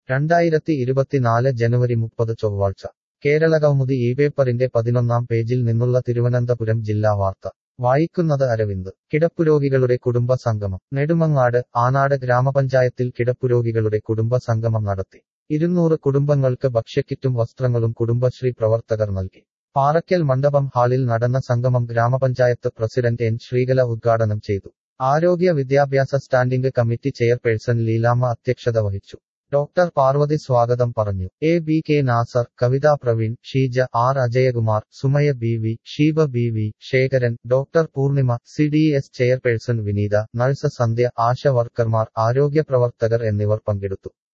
രണ്ടായിരത്തി ഇരുപത്തിനാല് ജനുവരി മുപ്പത് ചൊവ്വാഴ്ച കേരള കൗമുദി ഈ പേപ്പറിന്റെ പതിനൊന്നാം പേജിൽ നിന്നുള്ള തിരുവനന്തപുരം ജില്ലാ വാർത്ത വായിക്കുന്നത് അരവിന്ദ് കിടപ്പുരോഗികളുടെ കുടുംബ സംഗമം നെടുമങ്ങാട് ആനാട് ഗ്രാമപഞ്ചായത്തിൽ കിടപ്പുരോഗികളുടെ കുടുംബ സംഗമം നടത്തി ഇരുന്നൂറ് കുടുംബങ്ങൾക്ക് ഭക്ഷ്യക്കിറ്റും വസ്ത്രങ്ങളും കുടുംബശ്രീ പ്രവർത്തകർ നൽകി പാറയ്ക്കൽ മണ്ഡപം ഹാളിൽ നടന്ന സംഗമം ഗ്രാമപഞ്ചായത്ത് പ്രസിഡന്റ് എൻ ശ്രീകല ഉദ്ഘാടനം ചെയ്തു ആരോഗ്യ വിദ്യാഭ്യാസ സ്റ്റാൻഡിംഗ് കമ്മിറ്റി ചെയർപേഴ്സൺ ലീലാമ്മ അധ്യക്ഷത വഹിച്ചു ഡോക്ടർ പാർവതി സ്വാഗതം പറഞ്ഞു A B K Nasar Kavitha Praveen Sheeja R Ajayakumar Sumaya B V Sheeba B V Sekharan doctor Poornima C D S chairperson Vineetha nurse Sandhya Asha വർക്കർമാർ ആരോഗ്യ പ്രവർത്തകർ എന്നിവർ പങ്കെടുത്തു